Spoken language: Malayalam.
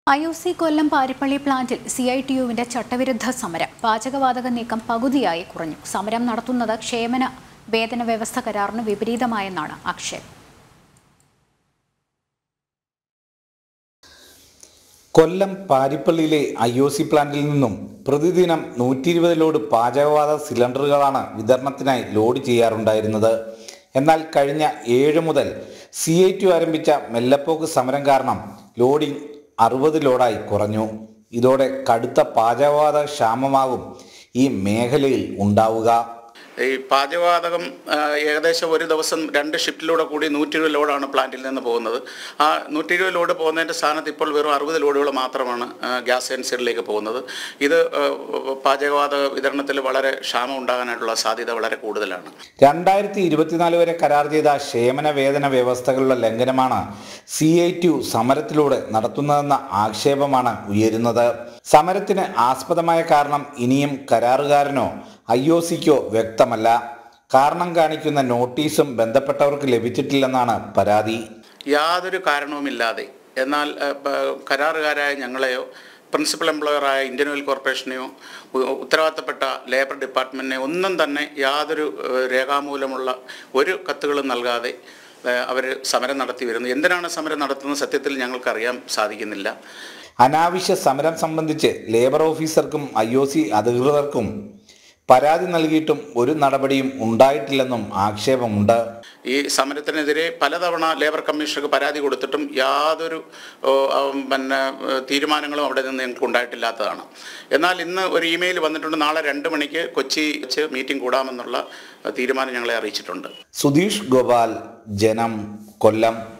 I O C Kollam Paripally പ്ലാന്റിൽ സി ഐ ടി യുവിന്റെ ചട്ടവിരുദ്ധ സമരം പാചകവാതക നീക്കം പകുതിയായി കുറഞ്ഞു സമരം നടത്തുന്നത് ക്ഷേമന വേതന വ്യവസ്ഥ കരാറിന് വിപരീതമായെന്നാണ് ആക്ഷേപം കൊല്ലം പാരിപ്പള്ളിയിലെ ഐ ഒ സി പ്ലാന്റിൽ നിന്നും പ്രതിദിനം നൂറ്റി ഇരുപത് ലോഡ് പാചകവാത സിലിണ്ടറുകളാണ് വിതരണത്തിനായി ലോഡ് ചെയ്യാറുണ്ടായിരുന്നത് എന്നാൽ കഴിഞ്ഞ ഏഴ് മുതൽ സി ഐ ടി ആരംഭിച്ച മെല്ലപ്പോക്ക് സമരം കാരണം ലോഡിംഗ് അറുപത് ലോഡായി കുറഞ്ഞു ഇതോടെ കടുത്ത പാചകവാത ക്ഷാമമാകും ഈ മേഖലയിൽ ഉണ്ടാവുക ഈ പാചകവാതകം ആ, ഏകദേശം ഒരു ദിവസം രണ്ട് ഷിഫ്റ്റിലൂടെ കൂടി നൂറ്റി ഇരുപത് ലോഡാണ് പ്ലാന്റിൽ നിന്ന് പോകുന്നത് ആ നൂറ്റി ഇരുപത് ലോഡ് പോകുന്നതിൻ്റെ സ്ഥാനത്ത് ഇപ്പോൾ വെറും അറുപത് ലോഡുകൾ മാത്രമാണ് ആ, ഗ്യാസ് ഏജൻസികളിലേക്ക് പോകുന്നത് ഇത് ആ, പാചകവാതക വിതരണത്തിൽ വളരെ ക്ഷാമം ഉണ്ടാകാനായിട്ടുള്ള സാധ്യത വളരെ കൂടുതലാണ് രണ്ടായിരത്തി ഇരുപത്തിനാല് വരെ കരാർ ചെയ്ത ക്ഷേമന വേതന വ്യവസ്ഥകളുടെ ലംഘനമാണ് സി ഐ ടി യു സമരത്തിലൂടെ നടത്തുന്നതെന്ന ആക്ഷേപമാണ് ഉയരുന്നത് സമരത്തിന് ആസ്പദമായ കാരണം ഇനിയും കരാറുകാരനോ ഐ ഒ സിക്കോ വ്യക്തമല്ല കാരണം കാണിക്കുന്ന നോട്ടീസും ബന്ധപ്പെട്ടവർക്ക് ലഭിച്ചിട്ടില്ലെന്നാണ് പരാതി യാതൊരു കാരണവുമില്ലാതെ എന്നാൽ ആ, പ- കരാറുകാരായ ഞങ്ങളെയോ പ്രിൻസിപ്പൽ എംപ്ലോയറായ ഇന്ത്യൻ ഓയിൽ കോർപ്പറേഷനെയോ ഉ- ഉത്തരവാദിത്തപ്പെട്ട ലേബർ ഡിപ്പാർട്ട്മെൻറ്റിനെ ഒന്നും തന്നെ യാതൊരു ഏഹ്, രേഖാമൂലമുള്ള ഒരു കത്തുകളും നൽകാതെ അവർ സമരം നടത്തി വരുന്നു എന്തിനാണ് സമരം നടത്തുന്നത് സത്യത്തിൽ ഞങ്ങൾക്കറിയാൻ സാധിക്കുന്നില്ല അനാവശ്യ സമരം സംബന്ധിച്ച് ലേബർ ഓഫീസർക്കും ഐ ഒ സി അധികൃതർക്കും പരാതി നൽകിയിട്ടും ഒരു നടപടിയും ഉണ്ടായിട്ടില്ലെന്നും ആക്ഷേപമുണ്ട് ഈ സമരത്തിനെതിരെ പലതവണ ലേബർ കമ്മീഷണർക്ക് പരാതി കൊടുത്തിട്ടും യാതൊരു ഓ, ഉം, പിന്നെ ഏഹ്, തീരുമാനങ്ങളും അവിടെ നിന്ന് ഞങ്ങൾക്ക് ഉണ്ടായിട്ടില്ലാത്തതാണ് എന്നാൽ ഇന്ന് ഒരു ഇമെയിൽ വന്നിട്ടുണ്ട് നാളെ രണ്ട് മണിക്ക് കൊച്ചി വെച്ച് മീറ്റിംഗ് കൂടാമെന്നുള്ള ഏഹ്, തീരുമാനം ഞങ്ങളെ അറിയിച്ചിട്ടുണ്ട് സുധീഷ് ഗോപാൽ ജനം കൊല്ലം